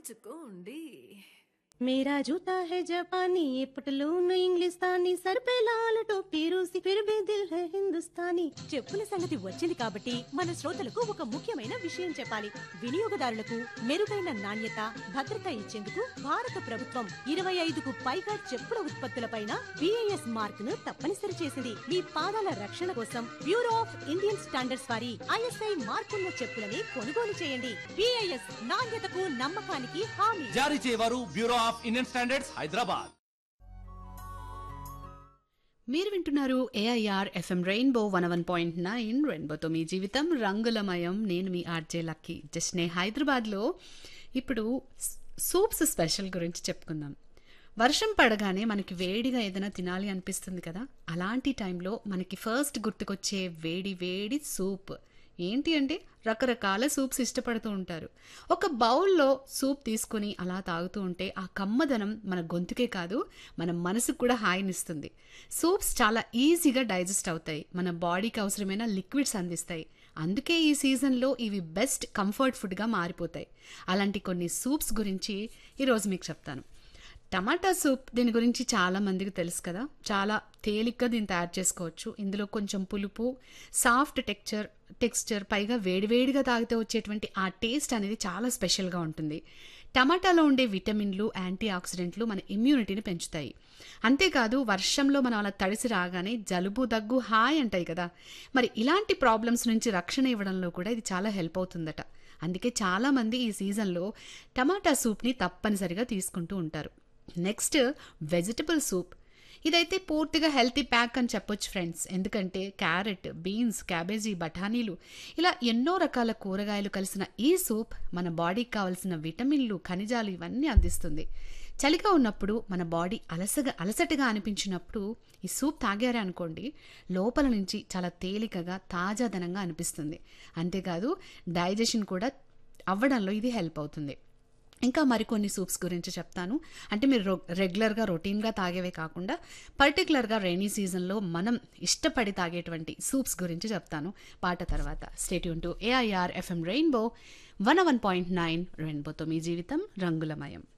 పుచ్చుకోండి मेरा जूता है जापानी ये पटलून इंग्लिस्तानी सर पे लाल टोपी रूसी फिर भी दिल है हिंदुस्तानी చెప్పుల సంగతి వచ్చింది కాబట్టి మన శ్రోతలకు ఒక ముఖ్యమైన విషయం చెప్పాలి వినియోగదారులకు మెరుగైన నాణ్యత భద్రత ఇచ్చేందుకు భారత ప్రభుత్వం ఇరవై ఐదుకు పైగా చెప్పుల ఉత్పత్తులపైన బిఐఎస్ మార్క్ ను తప్పనిసరి చేసింది మీ పాదాల రక్షణ కోసం బ్యూరో ఆఫ్ ఇండియన్ స్టాండర్డ్స్ వారి ఐఎస్ఐ మార్కున్న చెప్పులని కొనుగోలు చేయండి బిఐఎస్ నాణ్యతకు నమ్మకానికి హామీ జారీ చేయవారు Bureau of Indian Standards Hyderabad మీరు వింటున్నారు AIR FM Rainbow one one point nine రెయిన్బోతో మీ జీవితం రంగులమయం నేను మీ ఆర్జే లక్కీ జస్ట్ నే హైదరాబాద్లో ఇప్పుడు సూప్స్ స్పెషల్ గురించి చెప్పుకుందాం వర్షం పడగానే మనకి వేడిగా ఏదైనా తినాలి అనిపిస్తుంది కదా అలాంటి టైంలో మనకి ఫస్ట్ గుర్తుకొచ్చే వేడి వేడి సూప్ ఏంటి అంటే రకరకాల సూప్స్ ఇష్టపడుతూ ఉంటారు ఒక బౌల్లో సూప్ తీసుకుని అలా తాగుతూ ఉంటే ఆ కమ్మదనం మన గొంతుకే కాదు మన మనసుకు కూడా హాయినిస్తుంది సూప్స్ చాలా ఈజీగా డైజెస్ట్ అవుతాయి మన బాడీకి అవసరమైన లిక్విడ్స్ అందిస్తాయి అందుకే ఈ సీజన్లో ఇవి బెస్ట్ కంఫర్ట్ ఫుడ్గా మారిపోతాయి అలాంటి కొన్ని సూప్స్ గురించి ఈరోజు మీకు చెప్తాను టమాటా సూప్ దీని గురించి చాలా మందికి తెలుసు కదా చాలా తేలిగ్గా దీన్ని తయారు చేసుకోవచ్చు ఇందులో కొంచెం పులుపు సాఫ్ట్ టెక్చర్ టెక్స్చర్ పైగా వేడివేడిగా తాగితే వచ్చేటువంటి ఆ టేస్ట్ అనేది చాలా స్పెషల్గా ఉంటుంది టమాటాలో ఉండే విటమిన్లు యాంటీ ఆక్సిడెంట్లు మన ఇమ్యూనిటీని పెంచుతాయి అంతేకాదు వర్షంలో మనం అలా తడిసి రాగానే జలుబు దగ్గు హాయ్ అంటాయి కదా మరి ఇలాంటి ప్రాబ్లమ్స్ నుంచి రక్షణ ఇవ్వడంలో కూడా ఇది చాలా హెల్ప్ అవుతుందట అందుకే చాలామంది ఈ సీజన్లో టమాటా సూప్ని తప్పనిసరిగా తీసుకుంటూ ఉంటారు నెక్స్ట్ వెజిటబుల్ సూప్ ఇదైతే పూర్తిగా హెల్తీ ప్యాక్ అని చెప్పొచ్చు ఫ్రెండ్స్ ఎందుకంటే క్యారెట్ బీన్స్ క్యాబేజీ బఠానీలు ఇలా ఎన్నో రకాల కూరగాయలు కలిసిన ఈ సూప్ మన బాడీకి కావలసిన విటమిన్లు ఖనిజాలు ఇవన్నీ అందిస్తుంది చలిగా ఉన్నప్పుడు మన బాడీ అలసగా అలసటగా అనిపించినప్పుడు ఈ సూప్ తాగారే అనుకోండి లోపల నుంచి చాలా తేలికగా తాజాదనంగా అనిపిస్తుంది అంతేకాదు డైజెషన్ కూడా అవ్వడంలో ఇది హెల్ప్ అవుతుంది ఇంకా మరికొన్ని సూప్స్ గురించి చెప్తాను అంటే మీరు రొ రెగ్యులర్గా రొటీన్గా తాగేవే కాకుండా పర్టికులర్గా రైనీ సీజన్లో మనం ఇష్టపడి తాగేటువంటి సూప్స్ గురించి చెప్తాను పాట తర్వాత stay tune to AIR FM Rainbow one one point nine రెయిన్బోతో మీ జీవితం రంగులమయం